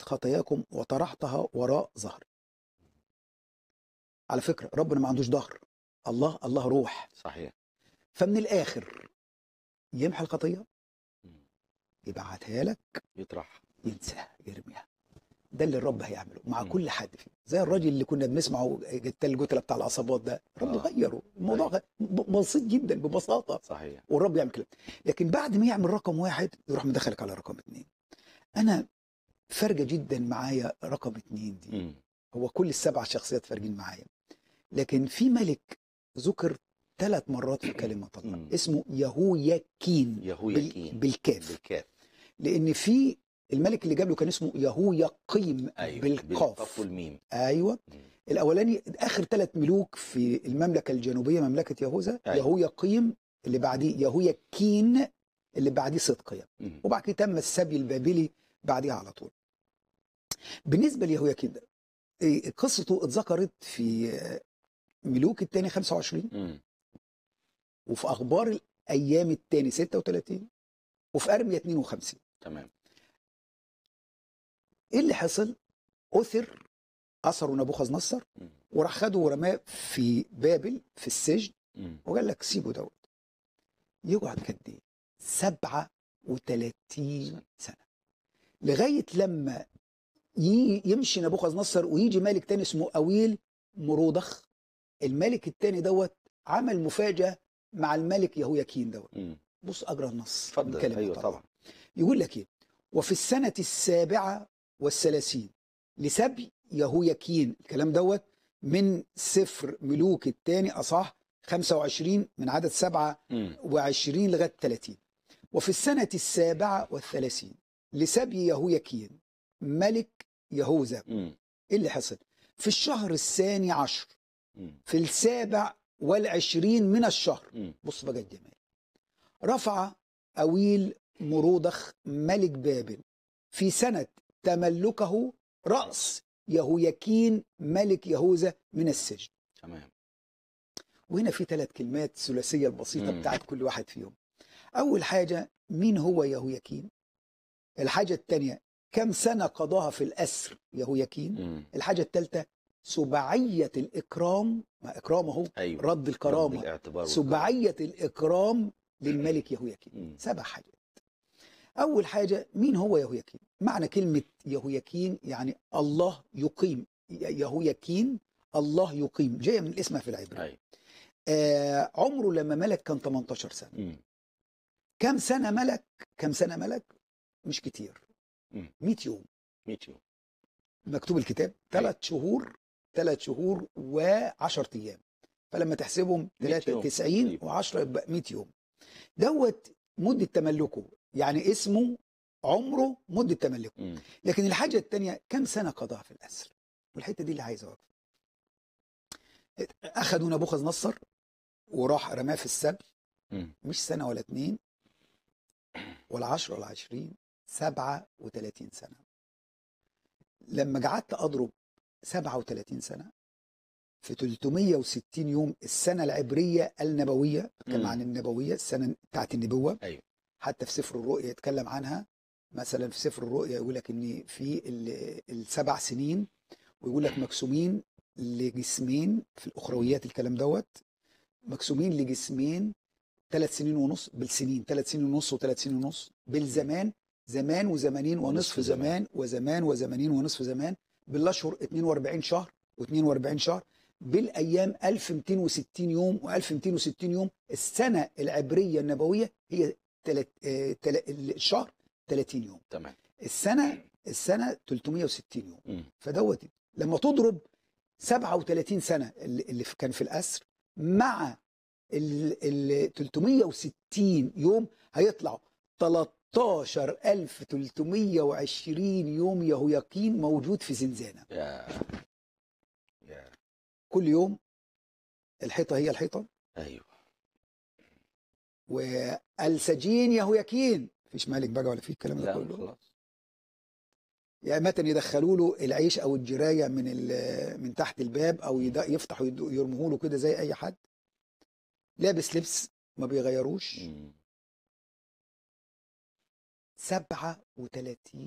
خطاياكم وطرحتها وراء ظهري على فكرة ربنا ما عندوش ظهر الله الله روح صحيح فمن الآخر يمحي الخطية مم. يبعتها لك يطرح ينساها يرميها ده اللي الرب هيعمله مع مم. كل حد فيه زي الراجل اللي كنا بنسمعه التل الجتله بتاع العصابات ده الرب آه. غيره الموضوع أيوة. غ- ب- بسيط جدا ببساطه صحيح والرب يعمل كده لكن بعد ما يعمل رقم واحد يروح مدخلك على رقم اتنين انا فارجه جدا معايا رقم اتنين دي مم. هو كل السبع شخصيات فارجين معايا لكن في ملك ذكر ثلاث مرات في كلمه الله مم. اسمه يهوياكين يهوياكين بال- بالكاف بالكاف لان في الملك اللي جاب له كان اسمه يهوياقيم ايوه بالقاف والميم ايوه مم. الاولاني اخر ثلاث ملوك في المملكه الجنوبيه مملكه يهوذا أيوة. يهوياقيم اللي بعديه يهوياكين اللي بعديه صدقيا مم. وبعد كده تم السبي البابلي بعديها على طول بالنسبه ليهوياكين ده إيه، قصته اتذكرت في آه، ملوك الثاني 25 مم. وفي اخبار الايام الثاني 36 وفي ارميا 52 تمام ايه اللي حصل؟ اثر اثروا نبوخذ نصر مم. وراح خده ورماه في بابل في السجن مم. وقال لك سيبه دوت يقعد قد ايه؟ 37 سنه لغايه لما ي- يمشي نبوخذ نصر ويجي ملك تاني اسمه اويل مرودخ الملك التاني دوت عمل مفاجاه مع الملك يهوياكين دوت مم. بص اجرى النص اتفضل من كلمة ايوه الله. طبعا يقول لك ايه وفي السنة السابعة والثلاثين لسبي يهوياكين الكلام دوت من سفر ملوك الثاني أصح 25 من عدد 27 مم. لغاية 30 وفي السنة السابعة والثلاثين لسبي يهوياكين ملك يهوذا مم. ايه اللي حصل في الشهر الثاني عشر مم. في السابع والعشرين من الشهر مم. بص بقى الجمال رفع أويل مرودخ ملك بابل في سنة تملكه رأس يهوياكين ملك يهوذا من السجن تمام وهنا في ثلاث كلمات ثلاثية البسيطة مم. بتاعت كل واحد فيهم أول حاجة مين هو يهوياكين الحاجة الثانية كم سنة قضاها في الأسر يهوياكين مم. الحاجة الثالثة سبعية الإكرام ما إكرام أهو ايوه رد رد الكرامة الاعتبار والكرم. سبعية الإكرام للملك يهوياكين مم. سبع حاجات أول حاجة مين هو يهوياكين معنى كلمة يهوياكين يعني الله يقيم يهوياكين الله يقيم جاية من اسمها في العبري ايوه آه عمره لما ملك كان 18 سنة مم. كم سنة ملك كم سنة ملك مش كتير مم. 100 يوم 100 يوم مكتوب الكتاب ثلاث شهور ثلاث شهور و10 ايام فلما تحسبهم 100 يوم 93 تقريبا. و10 يبقى 100 يوم دوت مده تملكه يعني اسمه عمره مده تملكه مم. لكن الحاجه الثانيه كم سنه قضاها في الاسر والحته دي اللي عايز اوقف اخذوا نبوخذ نصر وراح رماه في السبي مم. مش سنه ولا اتنين ولا 10 ولا 20 37 سنه لما قعدت اضرب 37 سنه في 360 يوم السنه العبريه النبويه بتكلم مم. عن النبويه السنه بتاعت النبوه ايوه حتى في سفر الرؤيا يتكلم عنها مثلا في سفر الرؤيا يقول لك ان في ال- السبع سنين ويقول لك مقسومين لجسمين في الاخرويات الكلام دوت مقسومين لجسمين ثلاث سنين ونص بالسنين ثلاث سنين ونص وثلاث سنين ونص بالزمان زمان وزمانين ونصف ونصف زمان. زمان وزمان وزمانين ونصف زمان بالاشهر 42 شهر و42 شهر بالايام 1260 يوم و1260 يوم السنه العبريه النبويه هي تلت آه، تل- الشهر 30 يوم تمام السنه السنه 360 يوم مم. فدوت لما تضرب 37 سنه اللي اللي كان في الاسر مع ال ال 360 يوم هيطلعوا 13320 يوم يهوياكين موجود في زنزانه يا يا كل يوم الحيطه هي الحيطه ايوه والسجين يهوياكين مفيش مالك بقى ولا في الكلام ده لا كله خلاص يعني متى يدخلوا له العيش او الجرايه من ال- من تحت الباب او يد- يفتحوا يرموه له كده زي اي حد لابس لبس ما بيغيروش مم. 37